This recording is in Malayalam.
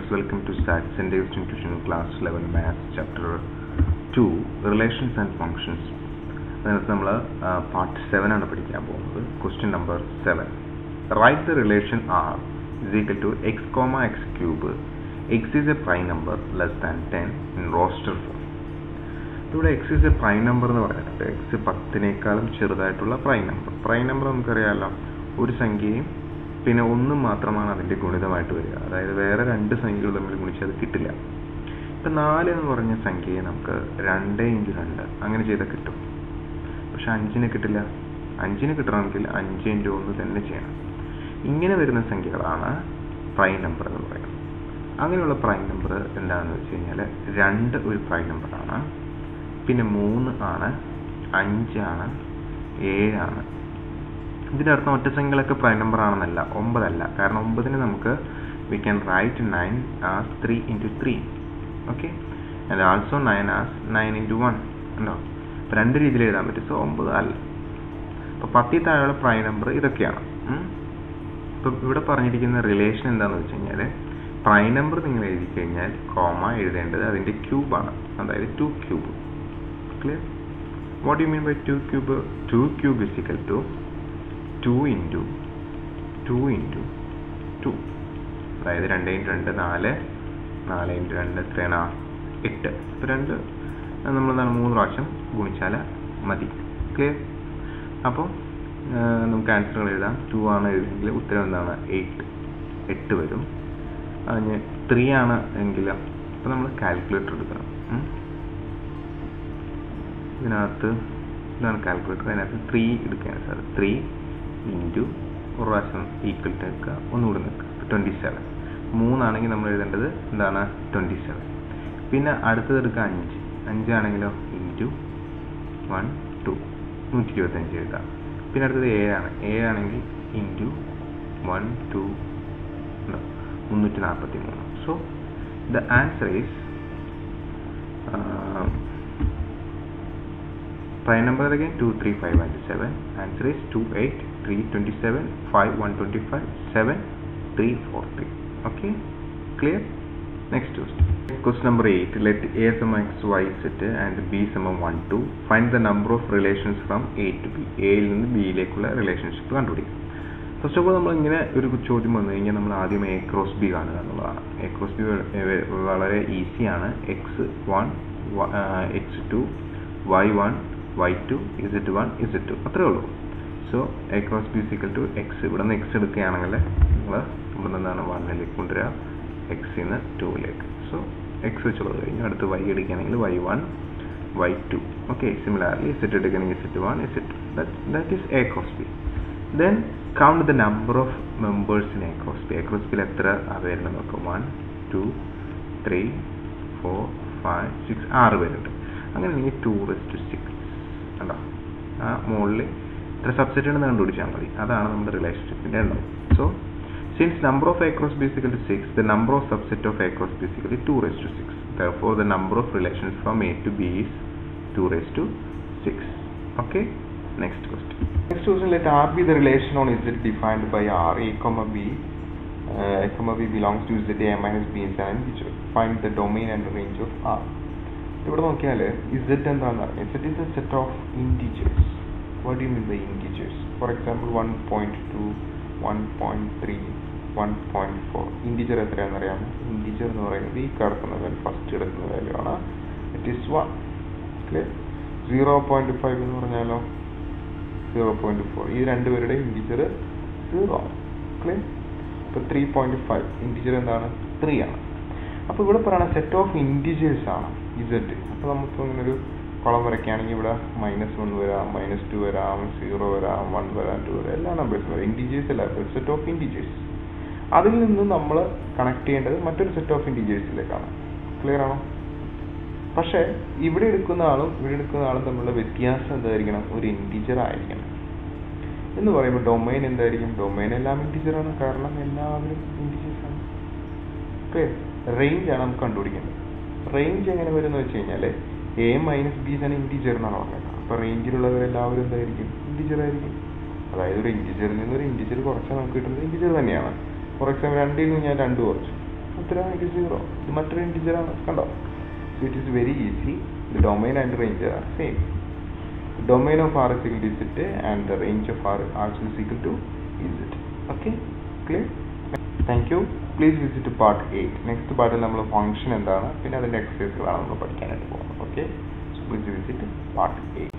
welcome to SAT Centers Tuition Class 11 Maths Chapter 2 Relations and Functions അതിനകത്ത് നമ്മൾ പാർട്ട് സെവൻ ആണ് പഠിക്കാൻ പോകുന്നത് question number seven write the relation R is equal to x comma x cube x is a prime number less than ten in roster form ഇവിടെ x is a prime number എന്ന് പറയുന്നത് എക്സ് പത്തിനേക്കാളും ചെറുതായിട്ടുള്ള പ്രൈം നമ്പർ പ്രൈം നമ്പർ നമുക്കറിയാമല്ലോ ഒരു സംഖ്യയും പിന്നെ ഒന്നും മാത്രമാണ് അതിൻ്റെ ഗുണിതമായിട്ട് വരിക അതായത് വേറെ രണ്ട് സംഖ്യകൾ തമ്മിൽ ഗുണിച്ചാൽ അത് കിട്ടില്ല ഇപ്പം നാല് എന്ന് പറഞ്ഞ സംഖ്യയെ നമുക്ക് രണ്ട് ഇൻറ്റു രണ്ട് അങ്ങനെ ചെയ്താൽ കിട്ടും പക്ഷെ അഞ്ചിന് കിട്ടില്ല അഞ്ചിന് കിട്ടണമെങ്കിൽ അഞ്ച് ഇൻറ്റു ഒന്ന് തന്നെ ചെയ്യണം ഇങ്ങനെ വരുന്ന സംഖ്യകളാണ് പ്രൈം നമ്പർ എന്ന് പറയുന്നത് അങ്ങനെയുള്ള പ്രൈം നമ്പർ എന്താണെന്ന് വെച്ച് കഴിഞ്ഞാൽ രണ്ട് ഒരു പ്രൈം നമ്പറാണ് പിന്നെ മൂന്ന് ആണ് അഞ്ചാണ് ഏഴാണ് ഇതിൻ്റെ അർത്ഥം ഒറ്റ സംഖ്യകളൊക്കെ പ്രൈം നമ്പർ ആണെന്നല്ല ഒമ്പതല്ല കാരണം ഒമ്പതിന് നമുക്ക് we can write nine as three into three okay and also nine as nine into one ഉണ്ടോ അപ്പോൾ രണ്ട് രീതിയിൽ എഴുതാൻ പറ്റും സോ ഒമ്പത് അല്ല അപ്പോൾ പത്തിൽ താഴെയുള്ള പ്രൈം നമ്പർ ഇതൊക്കെയാണ് ഇപ്പം ഇവിടെ പറഞ്ഞിരിക്കുന്ന റിലേഷൻ എന്താണെന്ന് വെച്ച് കഴിഞ്ഞാൽ പ്രൈം നമ്പർ നിങ്ങൾ എഴുതി കഴിഞ്ഞാൽ കോമ എഴുതേണ്ടത് അതിൻ്റെ ക്യൂബാണ് അതായത് two cube clear what you mean by two cube two cube is equal to two into two into two അതായത് രണ്ട് ഇൻറ്റു രണ്ട് നാല് നാല് ഇൻറ്റു രണ്ട് എത്രയാണ് എട്ട് ഇപ്പം രണ്ട് നമ്മൾ എന്താണ് മൂന്ന് പ്രാവശ്യം ഗുണിച്ചാൽ മതി ക്ലിയർ അപ്പോൾ നമുക്ക് ആൻസറുകൾ എഴുതാം ടു ആണ് എഴുതിയെങ്കിൽ ഉത്തരം എന്താണ് എയ്റ്റ് എട്ട് വരും അതിന് ത്രീ ആണ് എങ്കിൽ അപ്പോൾ നമ്മൾ കാൽക്കുലേറ്റർ എടുക്കണം ഇതിനകത്ത് ഇതാണ് കാൽക്കുലേറ്റർ അതിനകത്ത് ത്രീ എടുക്കുകയാണ് സാർ ത്രീ ഇൻറ്റു ഒരു പ്രാവശ്യം ഈക്വൽ ടു നിൽക്കുക ഒന്നുകൂടി നിൽക്കുക ട്വൻറ്റി സെവൻ മൂന്നാണെങ്കിൽ നമ്മൾ എഴുതേണ്ടത് എന്താണ് ട്വൻറ്റി സെവൻ പിന്നെ അടുത്തത് എടുക്കുക അഞ്ച് അഞ്ചാണെങ്കിലോ ഇൻറ്റു വൺ ടു നൂറ്റി ഇരുപത്തഞ്ച് എഴുതാം പിന്നെ അടുത്തത് ഏഴാണ് ഏഴാണെങ്കിൽ ഇൻറ്റു വൺ ടു മുന്നൂറ്റി നാൽപ്പത്തി മൂന്ന് so the answer is prime number again 2 3 5 and 7 answer is 2 8 3 27 5 125 7 3 4 3 okay clear next question question number 8 let a sum x y z and b sum 1 2 find the number of relations from a to b a യിൽ നിന്ന് b യിലേക്കുള്ള റിലേഷൻഷിപ്പ് കണ്ടുപിടിക്കും ഫസ്റ്റ് ഓഫ് ഓൾ നമ്മൾ ഇങ്ങനെ ഒരു ചോദ്യം വന്നു കഴിഞ്ഞാൽ നമ്മൾ ആദ്യം എ ക്രോസ് ബി കാണുക എന്നുള്ളതാണ് എ ക്രോസ് ബി വളരെ ഈസിയാണ് x one x two y one y two z one z two അത്രേ ഉള്ളൂ so A cross B is equal to x ഇവിടെ നിന്ന് എക്സ് എടുക്കുകയാണെങ്കിൽ നിങ്ങൾ ഇവിടെ നിന്നാണ് വണ്ണിലേക്ക് കൊണ്ടുവരിക എക്സിൽ നിന്ന് ടൂവിലേക്ക് സോ എക്സ് വെച്ചുള്ളത് കഴിഞ്ഞു അടുത്ത് വൈ എടുക്കുകയാണെങ്കിൽ y one y two okay similarly z എടുക്കുകയാണെങ്കിൽ z one z that that is A cross B then count the number of members in A cross B A cross ബിയിൽ എത്ര വരുന്നത് നോക്കാം one two three four five six ആറ് പേരുണ്ട് അങ്ങനെ നിങ്ങൾ ടു റെസ്റ്റ് സിക്സ് കണ്ടോ ആ മുകളിൽ ഇത്ര സബ്സെറ്റ് ഉണ്ടെന്ന് കണ്ടുപിടിച്ചാൽ മതി അതാണ് നമ്മുടെ റിലേഷൻഷിപ്പിന്റെ എണ്ണം so since number of A cross b is equal to six the number of subset of A cross b is equal two raise to six therefore the number of relations from a to b is 2 raised to 6 okay next question next question let r be the relation on z defined by r a comma b uh, a comma b belongs to z a minus b is an integer find the domain and range of r ഇവിടെ നോക്കിയാൽ ഇസഡ് എന്താണെന്ന് അറിയാം z is a set of integers what you mean by integers for example one point two one point three one point four integer എത്രയാണെന്ന് അറിയാമോ ഇൻറ്റീജർ എന്ന് പറയുന്നത് ഈ കിടക്കുന്ന വാല്യൂ ഫസ്റ്റ് കിടക്കുന്ന വാല്യൂ ആണ് it is one clear zero point five എന്ന് പറഞ്ഞാലോ സീറോ പോയിന്റ് ഫോർ ഈ രണ്ടുപേരുടെ ഇൻറ്റീജർ സീറോ ആണ് ക്ലിയർ ഇപ്പോൾ ത്രീ പോയിന്റ് ഫൈവ് ഇൻറ്റീജർ എന്താണ് ത്രീ ആണ് അപ്പോൾ ഇവിടെ പറയുന്ന സെറ്റ് ഓഫ് ഇൻറ്റീജേഴ്സ് ആണ് ഇസഡ് അപ്പോൾ നമുക്ക് ഇങ്ങനെ ഒരു കുളം വരയ്ക്കുകയാണെങ്കിൽ ഇവിടെ മൈനസ് വൺ വരാം മൈനസ് ടു വരാം സീറോ വരാം വൺ വരാം ടു വരാം എല്ലാ നമ്പേഴ്സും വരാം ഇൻറ്റീജേഴ്സ് അല്ല സെറ്റ് ഓഫ് ഇൻറ്റീജേഴ്സ് അതിൽ നിന്ന് നമ്മൾ കണക്ട് ചെയ്യേണ്ടത് മറ്റൊരു സെറ്റ് ഓഫ് ഇൻറ്റീജേഴ്സിലേക്കാണ് ക്ലിയർ ആണോ പക്ഷേ ഇവിടെ എടുക്കുന്ന ആളും ഇവിടെ എടുക്കുന്ന ആളും തമ്മിലുള്ള വ്യത്യാസം എന്തായിരിക്കണം ഒരു ഇൻറ്റീജർ ആയിരിക്കണം എന്ന് പറയുമ്പോൾ ഡൊമൈൻ എന്തായിരിക്കും ഡൊമൈൻ എല്ലാം ഇൻറ്റീജർ ആണ് കാരണം എല്ലാവരും ഇൻറ്റീജേഴ്സ് ആണ് ക്ലിയർ റേഞ്ച് ആണ് നമുക്ക് കണ്ടുപിടിക്കേണ്ടത് റേഞ്ച് എങ്ങനെ വരും എന്ന് വെച്ച് കഴിഞ്ഞാൽ എ മൈനസ് ബി ആണ് ഇൻറ്റീജർ എന്നാണ് പറഞ്ഞത് അപ്പോൾ റേഞ്ചിലുള്ളവരെല്ലാവരും എന്തായിരിക്കും ഇൻറ്റീജർ ആയിരിക്കും അതായത് ഒരു ഇൻറ്റീജറിൽ നിന്ന് ഒരു ഇൻറ്റീജർ കുറച്ചാൽ നമുക്ക് കിട്ടുന്നത് ഇൻറ്റീജർ തന്നെയാണ് ഫോർ എക്സാമ്പിൾ രണ്ടിൽ നിന്ന് ഞാൻ രണ്ട് കുറച്ചു ഉത്തരം ഇത് സീറോ ഇത് മറ്റൊരു integer ആണ് കണ്ടോ so it is very easy the domain and range are same the domain of r is equal to z and the range of r also is equal to z okay clear thank you please visit part eight next പാർട്ടിൽ നമ്മൾ ഫംഗ്ഷൻ എന്താണ് പിന്നെ അതിൻ്റെ എക്സസൈസുകളാണ് നമ്മൾ പഠിക്കാനായിട്ട് പോകുന്നത് okay please visit part eight